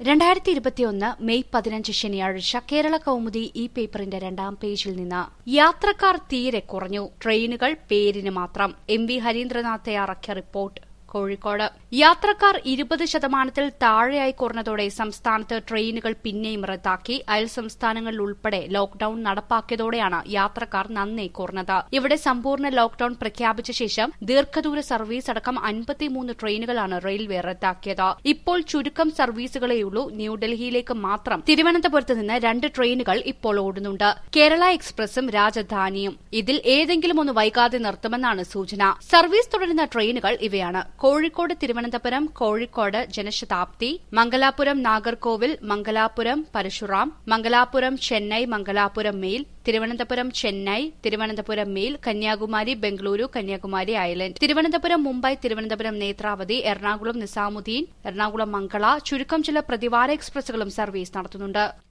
രണ്ടായിരത്തി ഇരുപത്തിയൊന്ന് മെയ് പതിനഞ്ച് ശനിയാഴ്ച കേരള കൗമുദി ഈ പേപ്പറിന്റെ രണ്ടാം പേജിൽ നിന്ന് യാത്രക്കാർ തീരെ കുറഞ്ഞു ട്രെയിനുകൾ പേരിന് മാത്രം എം വി ഹരീന്ദ്രനാഥ് തയ്യാറാക്കിയ റിപ്പോർട്ട് കോഴിക്കോട് യാത്രക്കാർ ഇരുപത് ശതമാനത്തിൽ താഴെയായി കുറഞ്ഞതോടെ സംസ്ഥാനത്ത് ട്രെയിനുകൾ പിന്നെയും റദ്ദാക്കി അയൽ സംസ്ഥാനങ്ങളിൽ ഉൾപ്പെടെ ലോക്ഡൌൺ നടപ്പാക്കിയതോടെയാണ് യാത്രക്കാർ നന്നേ കുറഞ്ഞത് ഇവിടെ സമ്പൂർണ്ണ ലോക്ഡൌൺ പ്രഖ്യാപിച്ച ശേഷം ദീർഘദൂര സർവീസ് അടക്കം അൻപത്തിമൂന്ന് ട്രെയിനുകളാണ് റെയിൽവേ റദ്ദാക്കിയത് ഇപ്പോൾ ചുരുക്കം സർവീസുകളെയുള്ളൂ ന്യൂഡൽഹിയിലേക്ക് മാത്രം തിരുവനന്തപുരത്ത് നിന്ന് രണ്ട് ട്രെയിനുകൾ ഇപ്പോൾ ഓടുന്നുണ്ട് കേരള എക്സ്പ്രസും രാജധാനിയും ഇതിൽ ഏതെങ്കിലും ഒന്ന് വൈകാതെ നിർത്തുമെന്നാണ് സൂചന സർവീസ് തുടരുന്ന ട്രെയിനുകൾ ഇവയാണ് Kozhikode Thiruvananthapuram Kozhikode Janshatabdi Mangalapuram Nagercoil Mangalapuram Parasuram Mangalapuram Chennai Mangalapuram mail Thiruvananthapuram Chennai Thiruvananthapuram mail Kanyakumari Bengaluru Kanyakumari island Thiruvananthapuram Mumbai Thiruvananthapuram Netravati Ernakulam Nizamuddin Ernakulam Mangala ചുരുക്കം ചില പ്രതിവാര എക്സ്പ്രസുകളും സർവീസ് നടത്തുന്നുണ്ട്